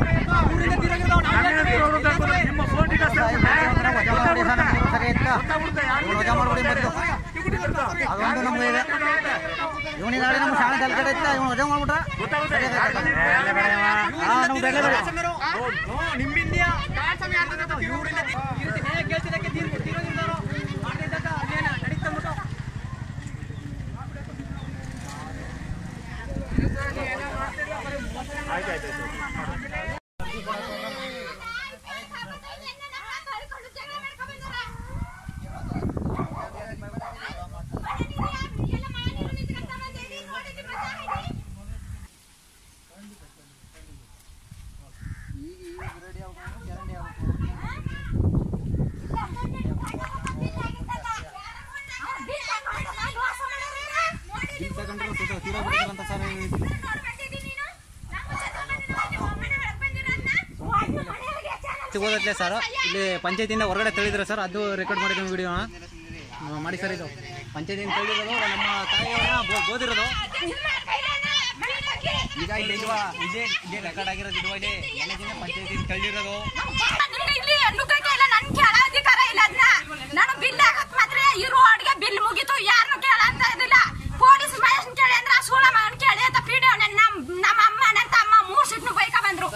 ನಿಮ್ಮ ಫೋನ್ ಈಗ ವಜಾ ಮಾಡ್ಬಿಡಿ ಮೊದಲು ಅದೊಂದು ನಮ್ಗೆ ಇದೆ ಇವನಿ ನಾಳೆ ನಮ್ಮ ಶಾಣೆ ತಲೆ ಇತ್ತ ಇವನು ವಜಾ ಮಾಡ್ಬಿಟ್ರ ಹಾಂ ನಮ್ಗೆ ಬೆಳೆ ಬೆಳೆ ಅಂತ ಸರ್ ಸಿಗೋದತ್ಲೆ ಸರ್ ಇಲ್ಲಿ ಪಂಚಾಯತಿಯಿಂದ ಹೊರಗಡೆ ತಳಿದ್ರೆ ಸರ್ ಅದು ರೆಕಾರ್ಡ್ ಮಾಡಿದ್ದೀವಿ ವಿಡಿಯೋನ ಮಾಡಿ ಸರ್ ಇದು ಪಂಚಾಯತಿಯಿಂದ ತಳಿರೋದು ನಮ್ಮ ತಾಯಿಯವ್ರನ್ನ ಬೋದಿರೋದು ಈಗ ಇಲ್ಲಿ ಇಲ್ವಾ ಇದೇ ಇದೇ ರೆಕಾರ್ಡ್ ಆಗಿರೋದು ಇಲ್ವಾ ಇಲ್ಲಿ ಮ್ಯಾನೇಜಿಂದ ಪಂಚಾಯತಿಯಿಂದ ತಳ್ಳಿರೋದು ನಿಮ್ಗೆ ಇಲ್ಲಿ ನುಗ್ಗಕ್ಕೆ ಇಲ್ಲ ನನ್ ಕೇಳ ಅಧಿಕಾರ ಇಲ್ಲ ಅದನ್ನ ನಾನು ಬಿಲ್ ಹಾಕಕ್ ಮಾತ್ರ ಇರೋ ಅಡ್ಗೆ ಬಿಲ್ ಮುಗೀತು ಯಾರನ್ನು ಕೇಳ ಅಂತ ಇದಿಲ್ಲ ಪೊಲೀಸ್ ಮಹೇಶ್ ಕೇಳಿ ಅಂದ್ರೆ ಆ ಸೂಳ ಮಗನ್ ಕೇಳಿ ಅಂತ ಪಿಡಿಯೋ ನಮ್ಮ ನಮ್ಮ ಅಮ್ಮ ನನ್ನ ತಮ್ಮ ಮೂರ್ ಸಿಟ್ನು ಬೈಕ ಬಂದ್ರು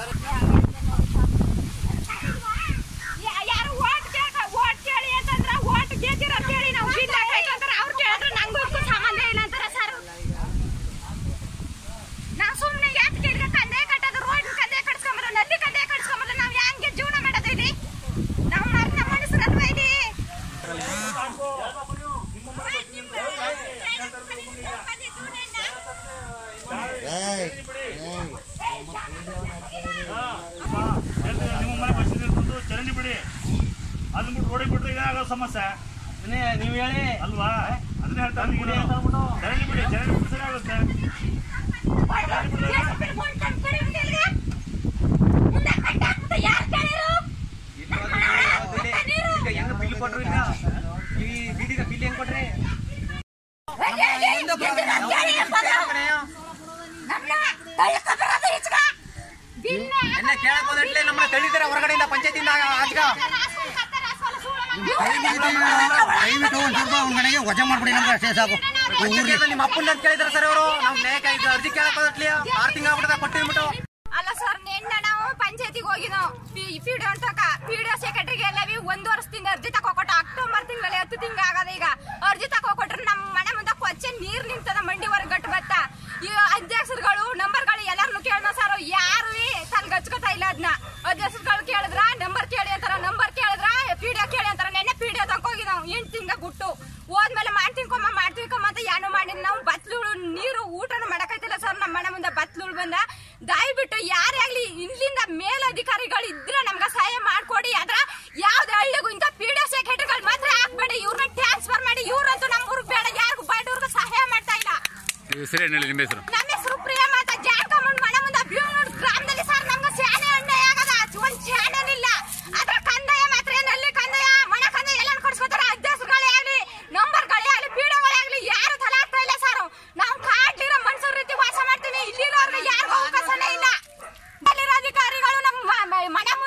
ಯಾ- ಯಾರು ಓಟ್ ಕೇಳ ಓಟ್ ಕೇಳಿ ಅಂತಂದ್ರ ಓಟ್ ಗೆದ್ದಿರೋ ಕೇಳಿ ನಾವು ಬಿಲ್ ಹಾಕಂದ್ರೆ ಅವ್ರು ಕೇಳಿದ್ರೆ ನಂಗೂ ಇದಕ್ಕೂ ಸಂಬಂಧ ಇಲ್ಲ ಅಂತಾರ ಸರ್ ನಾವು ಸುಮ್ಮನೆ ಯಾಕೆ ಕೇಳಿದ್ರೆ ಕಂದೆ ಕಟ್ಟೋದು ರೋಡ್ ಕಂದೆ ಕಟ್ಸ್ಕೊಂಬರ ನಲ್ಲಿ ಕಂದೆ ಕಟ್ಸ್ಕೊಂಬರ ನಾವು ಹೆಂಗೆ ಜೀವನ ಮಾಡೋದು ಇಲ್ಲಿ ನಾವು ನಮ್ಮ ಮನುಷ್ಯರಲ್ವಾ ಇಲ್ಲಿ ನಿಮ್ಮ ಮನೆ ಪರಿಸ್ಥಿತಿ ಇರ್ಬೋದು, ಚರಂಡಿ ಬಿಡಿ ಅದನ್ನ ಬಿಟ್ಟು ರೋಡಿಗೆ ಬಿಟ್ರೆ ಏನಾಗೋ ಸಮಸ್ಯೆ ನೀವು ಹೇಳಿ ಅಲ್ವಾ ಅದನ್ನ ಹೇಳ್ತಾ ಇದ್ದೀನಿ ನಾನು. ಚರಂಡಿ ಬಿಡಿ ಚರಂಡಿ ಬಿಟ್ಟು ಸರಿ ಆಗುತ್ತೆ ಮುಂದೆ ಕಟ್ಟಾಕ್ಬಿಟ್ಟು ಯಾರು ಕೇಳಿರು ಹೆಂಗ ಬಿಲ್ ಕೊಟ್ರು ಈಗ ಈ ಬೀದಿಗೆ ಬಿಲ್ ಹೆಂಗ್ ಕೊಟ್ರಿ ಎನ್ನ ಕೇಳಕ್ ಹೋದಟ್ಲೆ ನಮ್ಮ ತಳ್ಳಿದಾರೆ ಹೊರಗಡೆಯಿಂದ ಪಂಚಾಯತಿಯಿಂದ ಆಚಗ ದಯವಿಟ್ಟು ಒಂದ್ ಸ್ವಲ್ಪ ಅವ್ನ ಮನೆಗೆ ವಜಾ ಮಾಡ್ಬಿಡಿ ನಮ್ಗೆ ಅಷ್ಟೇ ಸಾಕು ನಿಮ್ಮ ಅಪ್ಪನ ಅಂತ ಕೇಳಿದಾರೆ ಸರ್ ಅವರು ನಾವು ನ್ಯಾಯಕ್ಕೆ ಇದು ಅರ್ಜಿ ಕೇಳಕ್ ಹೋದಟ್ಲಿ ಆರು ತಿಂಗಳ ಆಗ್ಬಿಟ್ಟದ ಕೊಟ್ಟಿದ್ಬಿಟ್ಟು ಅಲ್ಲ ಸರ್ ನಿನ್ನೆ ನಾವು ಪಂಚಾಯತಿಗೆ ಹೋಗಿದ್ವು ಪಿಡಿಒ ಅಂತಕ ಪಿಡಿಒ ಸೆಕ್ರೆಟರಿಗೆ ಎಲ್ಲ ಒಂದು ವರ್ಷದಿಂದ ಅರ್ಜಿ ತಕೊಕೊಟ್ಟು ಅಕ್ಟೋಬರ್ ತಿಂಗಳಲ್ಲಿ ಹತ್ತು ತಿಂಗ ಆಗದ ಈಗ ಅರ್ಜಿ ತಕೊಕೊಟ್ರು ನಮ್ಮ ಮನೆ ಮುಂದೆ ಕೊಚ್ಚೆ ನೀರ್ ನಿಂತದ ಮಂಡಿ ಗಟ್ಟು ಬತ್ತ ಈ ಅಧ್ಯಕ್ಷರುಗಳು ನಂಬರ್ಗಳು ಎಲ್ಲಾರನು ಕೇಳ್ದ ಸರ್ ಯಾರು ತನ್ ಗಚ್ಕೋತಾ ಇಲ್ಲ ಅದನ್ನ ಅಧ್ಯಕ್ಷರುಗಳು ಕೇಳಿದ್ರ ನಂಬರ್ ಕೇಳಿ ಅಂತಾರ ನಂಬರ್ ಕೇಳಿದ್ರ ಪಿಡಿಒ ಕೇಳಿ ಅಂತಾರ ನೆನ್ನೆ ಪಿಡಿಒ ತಕೋಗಿ ನಾವು ಎಂಟು ತಿಂಗ ಗುಟ್ಟು ಹೋದ್ಮೇಲೆ ಮಾಡ್ತೀನಿ ಕೊಮ್ಮ ಮಾಡ್ತೀವಿ ಕೊಮ್ಮ ಅಂತ ಏನು ಮಾಡಿ ನಾವು ಬತ್ಲುಳು ನೀರು ಊಟನು ಮಾಡಕೈತಿಲ್ಲ ಸರ್ ನಮ್ಮ ಮನೆ ಮುಂದೆ ಬತ್ಲುಳು ಬಂದ ದಯವಿಟ್ಟು ಯಾರೇ ಆಗ್ಲಿ ಇಲ್ಲಿಂದ ಮೇಲಧಿಕಾರಿಗಳು ಇದ್ರೆ ನಮ್ಗೆ ಸಹಾಯ ಮಾಡ್ಕೊಡಿ ಅದ್ರ ಯಾವ್ದು ಹಳ್ಳಿಗೂ ಇಂಥ ಪಿಡಿಒ ಸೆಕ್ರೆಟರಿಗಳು ಮಾತ್ರ ಹಾಕ್ಬೇಡಿ ಇವ್ರನ್ನ ಟ್ರಾನ್ಸ್ಫರ್ ಮಾಡಿ ಇವ್ರಂತೂ ನಮ್ಮ ಊರಿಗೆ ಬೇಡ ಯಾರಿಗೂ ಬಡವ್ರಿಗೆ ಸಹಾಯ ಮಾಡ್ತಾ ಇಲ್ಲ ಹೆಸರು ಹೇಳಿ ನಿಮ್ಮ ಹೆಸರು ನಮ್ಮ ಹೆಸರು ಪ್ರಿಯಮ್ಮ ಅಂತ ಜಾನ್ಕಮ್ಮನ್ ಮನೆ ಮುಂದೆ ಬೀಳ್ನೂರು ಗ್ರಾಮದಲ್ಲಿ ಸರ್ ನಮ್ಗೆ ಶಾನೆ ಅಣ್ಣೆ ಆಗದ ಒಂದ್ ಚಾನಲ್ ಇಲ್ಲ ಅದ್ರ ಕಂದಾಯ ಮಾತ್ರ ನಲ್ಲಿ ಕಂದಾಯ ಮನೆ ಕಂದಾಯ ಎಲ್ಲ ಕೊಡ್ಸ್ಕೊತಾರ ಅಧ್ಯಕ್ಷರುಗಳೇ ಆಗ್ಲಿ ನಂಬರ್ಗಳೇ ಆಗ್ಲಿ ಪೀಡಗಳೇ ಆಗ್ಲಿ ಯಾರು ತಲೆ ಆಗ್ತಾ ಇಲ್ಲ ಸರ್ ನಾವು ಕಾಡ್ಲಿರೋ ಮನುಷ್ಯರ ರೀತಿ ವಾಸ ಮಾಡ್ತೀವಿ ಇಲ್ಲಿರೋರ್ಗೆ ಯಾರಿಗೂ ಅವಕಾಶನೇ ಇಲ್ಲ ಅಲ್ಲಿರೋ ಅಧಿಕಾರಿಗಳು ನಮ್ಮ ಮ- ಮ- ಮನೆ